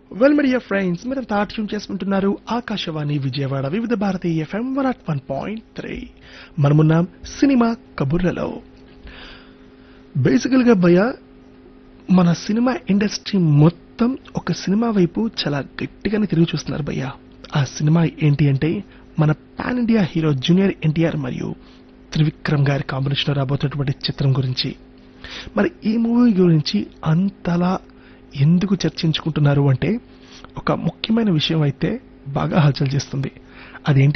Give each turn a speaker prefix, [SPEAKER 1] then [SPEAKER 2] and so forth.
[SPEAKER 1] well media friends మీరు తాట్యం చేసుకుంటున్నారు Akashvani Vijayawada Vividh Bharati FM one at one point three మనమున్నాం సినిమా కబుర్లలో బేసికల్ గా భయ మన సినిమా ఇండస్ట్రీ మొత్తం ఒక సినిమా వైపు చాలా గట్టిగానే తిరిగి చూస్తున్నారు భయ్య ఆ సినిమా ఏంటి అంటే మన pan India hero junior NTR మరియు త్రివిక్రమ్ గారి కాంబినేషన్ రాబోతున్నటువంటి చిత్రం గురించి మరి ఈ మూవీ గురించి అంతలా ఎందుకు చర్చించుకుంటున్నారు అంటే ఒక ముఖ్యమైన విషయం అయితే బాగా హల్చల్ చేస్తుంది అదేంటి